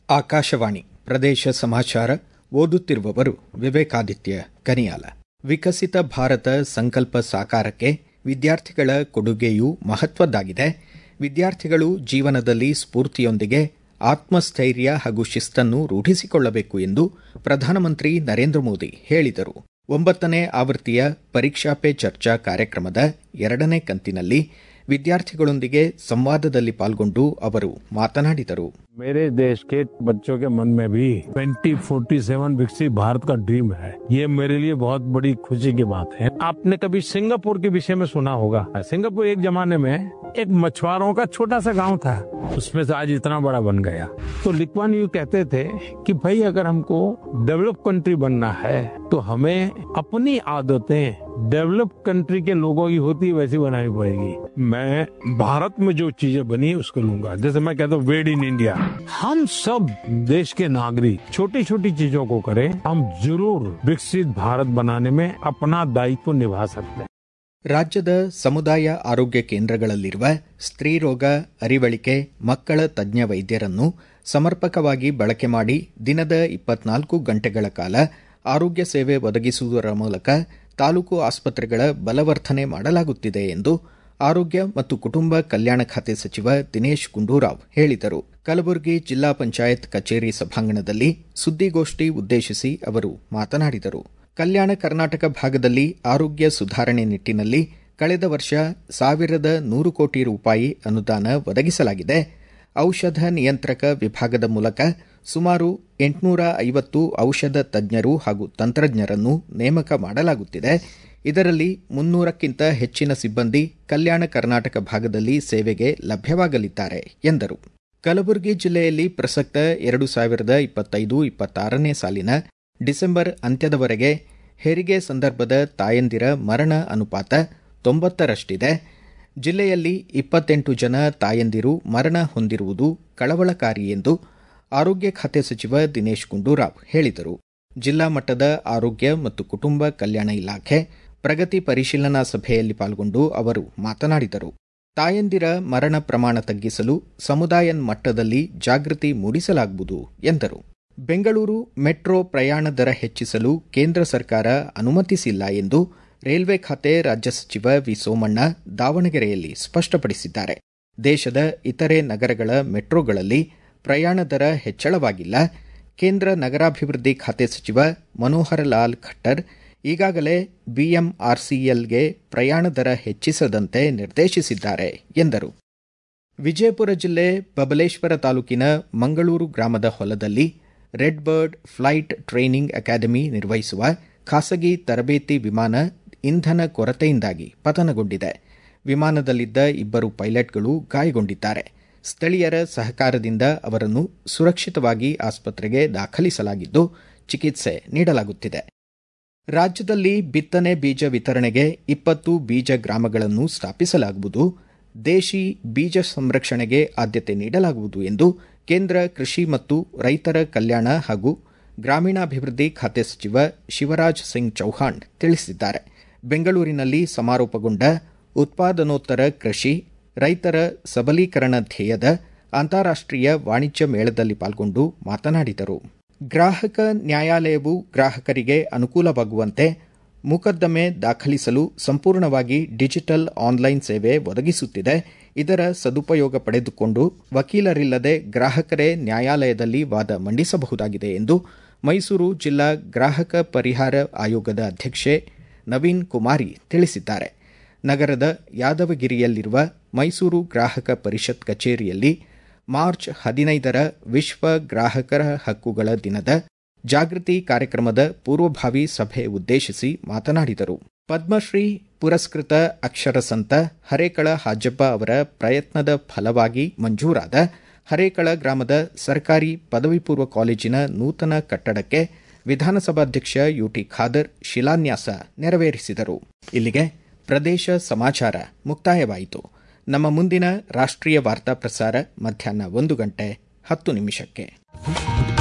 ಆಕಾಶವಾಣಿ ಪ್ರದೇಶ ಸಮಾಚಾರ ಓದುತ್ತಿರುವವರು ವಿವೇಕಾದಿತ್ಯ ಕನಿಯಾಲ ವಿಕಸಿತ ಭಾರತ ಸಂಕಲ್ಪ ಸಾಕಾರಕ್ಕೆ ವಿದ್ಯಾರ್ಥಿಗಳ ಕೊಡುಗೆಯೂ ಮಹತ್ವದ್ದಾಗಿದೆ ವಿದ್ಯಾರ್ಥಿಗಳು ಜೀವನದಲ್ಲಿ ಸ್ಫೂರ್ತಿಯೊಂದಿಗೆ ಆತ್ಮಸ್ಥೈರ್ಯ ಹಾಗೂ ಶಿಸ್ತನ್ನು ರೂಢಿಸಿಕೊಳ್ಳಬೇಕು ಎಂದು ಪ್ರಧಾನಮಂತ್ರಿ ನರೇಂದ್ರ ಮೋದಿ ಹೇಳಿದರು ಒಂಬತ್ತನೇ ಆವೃತ್ತಿಯ ಪರೀಕ್ಷಾ ಪೇ ಚರ್ಚಾ ಕಾರ್ಯಕ್ರಮದ ಎರಡನೇ ಕಂತಿನಲ್ಲಿ ವಿದ್ಯಾರ್ಥಿಗಳೊಂದಿಗೆ ಸಂವಾದದಲ್ಲಿ ಪಾಲ್ಗೊಂಡು ಅವರು ಮಾತನಾಡಿದರು मेरे देश के बच्चों के मन में भी 2047 विकसित भारत का ड्रीम है ये मेरे लिए बहुत बड़ी खुशी की बात है आपने कभी सिंगापुर के विषय में सुना होगा सिंगापुर एक जमाने में एक मछुआरों का छोटा सा गांव था उसमें से आज इतना बड़ा बन गया तो लिक्वान यू कहते थे कि भाई अगर हमको डेवलप कंट्री बनना है तो हमें अपनी आदतें डेवलप कंट्री के लोगों की होती वैसी बनानी पड़ेगी मैं भारत में जो चीजें बनी उसको लूंगा जैसे मैं कहता हूँ वेड इन इंडिया हम सब देश के नागरिक छोटी छोटी चीजों को करें हम जरूर विकसित भारत बनाने में अपना दायित्व निभा सकते हैं ರಾಜ್ಯದ ಸಮುದಾಯ ಆರೋಗ್ಯ ಕೇಂದ್ರಗಳಲ್ಲಿರುವ ಸ್ತ್ರೀರೋಗ ಅರಿವಳಿಕೆ ಮಕ್ಕಳ ತಜ್ಞ ವೈದ್ಯರನ್ನು ಸಮರ್ಪಕವಾಗಿ ಬಳಕೆ ಮಾಡಿ ದಿನದ ಇಪ್ಪತ್ನಾಲ್ಕು ಗಂಟೆಗಳ ಕಾಲ ಆರೋಗ್ಯ ಸೇವೆ ಒದಗಿಸುವುದರ ಮೂಲಕ ತಾಲೂಕು ಆಸ್ಪತ್ರೆಗಳ ಬಲವರ್ಧನೆ ಮಾಡಲಾಗುತ್ತಿದೆ ಎಂದು ಆರೋಗ್ಯ ಮತ್ತು ಕುಟುಂಬ ಕಲ್ಯಾಣ ಖಾತೆ ಸಚಿವ ದಿನೇಶ್ ಗುಂಡೂರಾವ್ ಹೇಳಿದರು ಕಲಬುರಗಿ ಜಿಲ್ಲಾ ಪಂಚಾಯತ್ ಕಚೇರಿ ಸಭಾಂಗಣದಲ್ಲಿ ಸುದ್ದಿಗೋಷ್ಠಿ ಉದ್ದೇಶಿಸಿ ಅವರು ಮಾತನಾಡಿದರು ಕಲ್ಯಾಣ ಕರ್ನಾಟಕ ಭಾಗದಲ್ಲಿ ಆರೋಗ್ಯ ಸುಧಾರಣೆ ನಿಟ್ಟಿನಲ್ಲಿ ಕಳೆದ ವರ್ಷ ಸಾವಿರದ ನೂರು ಕೋಟಿ ರೂಪಾಯಿ ಅನುದಾನ ಒದಗಿಸಲಾಗಿದೆ ಔಷಧ ನಿಯಂತ್ರಕ ವಿಭಾಗದ ಮೂಲಕ ಸುಮಾರು ಎಂಟುನೂರ ಐವತ್ತು ಔಷಧ ತಜ್ಞರು ಹಾಗೂ ತಂತ್ರಜ್ಞರನ್ನು ನೇಮಕ ಮಾಡಲಾಗುತ್ತಿದೆ ಇದರಲ್ಲಿ ಮುನ್ನೂರಕ್ಕಿಂತ ಹೆಚ್ಚಿನ ಸಿಬ್ಬಂದಿ ಕಲ್ಯಾಣ ಕರ್ನಾಟಕ ಭಾಗದಲ್ಲಿ ಸೇವೆಗೆ ಲಭ್ಯವಾಗಲಿದ್ದಾರೆ ಎಂದರು ಕಲಬುರಗಿ ಜಿಲ್ಲೆಯಲ್ಲಿ ಪ್ರಸಕ್ತ ಎರಡು ಸಾವಿರದ ಇಪ್ಪತ್ತೈದು ಇಪ್ಪತ್ತಾರನೇ ಸಾಲಿನ ಡಿಸೆಂಬರ್ ಅಂತ್ಯದವರೆಗೆ ಹೆರಿಗೆ ಸಂದರ್ಭದ ತಾಯಂದಿರ ಮರಣ ಅನುಪಾತ ತೊಂಬತ್ತರಷ್ಟಿದೆ ಜಿಲ್ಲೆಯಲ್ಲಿ ಇಪ್ಪತ್ತೆಂಟು ಜನ ತಾಯಂದಿರು ಮರಣ ಹೊಂದಿರುವುದು ಕಳವಳಕಾರಿ ಎಂದು ಆರೋಗ್ಯ ಖಾತೆ ಸಚಿವ ದಿನೇಶ್ ಗುಂಡೂರಾವ್ ಹೇಳಿದರು ಜಿಲ್ಲಾ ಮಟ್ಟದ ಆರೋಗ್ಯ ಮತ್ತು ಕುಟುಂಬ ಕಲ್ಯಾಣ ಇಲಾಖೆ ಪ್ರಗತಿ ಪರಿಶೀಲನಾ ಸಭೆಯಲ್ಲಿ ಪಾಲ್ಗೊಂಡು ಅವರು ಮಾತನಾಡಿದರು ತಾಯಂದಿರ ಮರಣ ಪ್ರಮಾಣ ತಗ್ಗಿಸಲು ಸಮುದಾಯ ಮಟ್ಟದಲ್ಲಿ ಜಾಗೃತಿ ಮೂಡಿಸಲಾಗುವುದು ಎಂದರು ಬೆಂಗಳೂರು ಮೆಟ್ರೋ ಪ್ರಯಾಣ ದರ ಹೆಚ್ಚಿಸಲು ಕೇಂದ್ರ ಸರ್ಕಾರ ಅನುಮತಿಸಿಲ್ಲ ಎಂದು ರೈಲ್ವೆ ಖಾತೆ ರಾಜ್ಯ ಸಚಿವ ವಿ ಸೋಮಣ್ಣ ದಾವಣಗೆರೆಯಲ್ಲಿ ಸ್ಪಷ್ಟಪಡಿಸಿದ್ದಾರೆ ದೇಶದ ಇತರೆ ನಗರಗಳ ಮೆಟ್ರೋಗಳಲ್ಲಿ ಪ್ರಯಾಣ ದರ ಹೆಚ್ಚಳವಾಗಿಲ್ಲ ಕೇಂದ್ರ ನಗರಾಭಿವೃದ್ಧಿ ಖಾತೆ ಸಚಿವ ಮನೋಹರ ಲಾಲ್ ಖಟ್ಟರ್ ಈಗಾಗಲೇ ಬಿಎಂಆರ್ಸಿಎಲ್ಗೆ ಪ್ರಯಾಣ ದರ ಹೆಚ್ಚಿಸದಂತೆ ನಿರ್ದೇಶಿಸಿದ್ದಾರೆ ಎಂದರು ವಿಜಯಪುರ ಜಿಲ್ಲೆ ಬಬಲೇಶ್ವರ ತಾಲೂಕಿನ ಮಂಗಳೂರು ಗ್ರಾಮದ ಹೊಲದಲ್ಲಿ Red Bird Flight Training Academy ನಿರ್ವಹಿಸುವ ಖಾಸಗಿ ತರಬೇತಿ ವಿಮಾನ ಇಂಧನ ಕೊರತೆಯಿಂದಾಗಿ ಪತನಗೊಂಡಿದೆ ವಿಮಾನದಲ್ಲಿದ್ದ ಇಬ್ಬರು ಪೈಲಟ್ಗಳು ಗಾಯಗೊಂಡಿದ್ದಾರೆ ಸ್ಥಳೀಯರ ಸಹಕಾರದಿಂದ ಅವರನ್ನು ಸುರಕ್ಷಿತವಾಗಿ ಆಸ್ಪತ್ರೆಗೆ ದಾಖಲಿಸಲಾಗಿದ್ದು ಚಿಕಿತ್ಸೆ ನೀಡಲಾಗುತ್ತಿದೆ ರಾಜ್ಯದಲ್ಲಿ ಬಿತ್ತನೆ ಬೀಜ ವಿತರಣೆಗೆ ಇಪ್ಪತ್ತು ಬೀಜ ಗ್ರಾಮಗಳನ್ನು ಸ್ಥಾಪಿಸಲಾಗುವುದು ದೇಶಿ ಬೀಜ ಸಂರಕ್ಷಣೆಗೆ ಆದ್ಯತೆ ನೀಡಲಾಗುವುದು ಎಂದು ಕೇಂದ್ರ ಕೃಷಿ ಮತ್ತು ರೈತರ ಕಲ್ಯಾಣ ಹಾಗೂ ಗ್ರಾಮೀಣಾಭಿವೃದ್ಧಿ ಖಾತೆ ಸಚಿವ ಶಿವರಾಜ್ ಸಿಂಗ್ ಚೌಹಾಣ್ ತಿಳಿಸಿದ್ದಾರೆ ಬೆಂಗಳೂರಿನಲ್ಲಿ ಸಮಾರೋಪಗೊಂಡ ಉತ್ಪಾದನೋತ್ತರ ಕೃಷಿ ರೈತರ ಸಬಲೀಕರಣ ಧ್ಯೇಯದ ಅಂತಾರಾಷ್ಟೀಯ ವಾಣಿಜ್ಯ ಮೇಳದಲ್ಲಿ ಪಾಲ್ಗೊಂಡು ಮಾತನಾಡಿದರು ಗ್ರಾಹಕ ನ್ಯಾಯಾಲಯವು ಗ್ರಾಹಕರಿಗೆ ಅನುಕೂಲವಾಗುವಂತೆ ಮೊಕದ್ದಮೆ ದಾಖಲಿಸಲು ಸಂಪೂರ್ಣವಾಗಿ ಡಿಜಿಟಲ್ ಆನ್ಲೈನ್ ಸೇವೆ ಒದಗಿಸುತ್ತಿದೆ ಇದರ ಸದುಪಯೋಗ ಪಡೆದುಕೊಂಡು ವಕೀಲರಿಲ್ಲದೆ ಗ್ರಾಹಕರೇ ನ್ಯಾಯಾಲಯದಲ್ಲಿ ವಾದ ಮಂಡಿಸಬಹುದಾಗಿದೆ ಎಂದು ಮೈಸೂರು ಜಿಲ್ಲಾ ಗ್ರಾಹಕ ಪರಿಹಾರ ಆಯೋಗದ ಅಧ್ಯಕ್ಷೆ ನವೀನ್ ಕುಮಾರಿ ತಿಳಿಸಿದ್ದಾರೆ ನಗರದ ಯಾದವಗಿರಿಯಲ್ಲಿರುವ ಮೈಸೂರು ಗ್ರಾಹಕ ಪರಿಷತ್ ಕಚೇರಿಯಲ್ಲಿ ಮಾರ್ಚ್ ಹದಿನೈದರ ವಿಶ್ವ ಗ್ರಾಹಕರ ಹಕ್ಕುಗಳ ದಿನದ ಜಾಗೃತಿ ಕಾರ್ಯಕ್ರಮದ ಪೂರ್ವಭಾವಿ ಸಭೆ ಉದ್ದೇಶಿಸಿ ಮಾತನಾಡಿದರು ಪದ್ಮಶ್ರೀ ಪುರಸ್ಕೃತ ಅಕ್ಷರ ಸಂತ ಹರೇಕಳ ಹಾಜಬ್ಬ ಅವರ ಪ್ರಯತ್ನದ ಫಲವಾಗಿ ಮಂಜೂರಾದ ಹರೇಕಳ ಗ್ರಾಮದ ಸರ್ಕಾರಿ ಪದವಿ ಪೂರ್ವ ಕಾಲೇಜಿನ ನೂತನ ಕಟ್ಟಡಕ್ಕೆ ವಿಧಾನಸಭಾಧ್ಯಕ್ಷ ಯುಟಿ ಖಾದರ್ ಶಿಲಾನ್ಯಾಸ ನೆರವೇರಿಸಿದರು ಇಲ್ಲಿಗೆ ಪ್ರದೇಶ ಸಮಾಚಾರ ಮುಕ್ತಾಯವಾಯಿತು ನಮ್ಮ ಮುಂದಿನ ರಾಷ್ಟ್ರೀಯ ವಾರ್ತಾ ಪ್ರಸಾರ ಮಧ್ಯಾಹ್ನ ಒಂದು ಗಂಟೆ ಹತ್ತು ನಿಮಿಷಕ್ಕೆ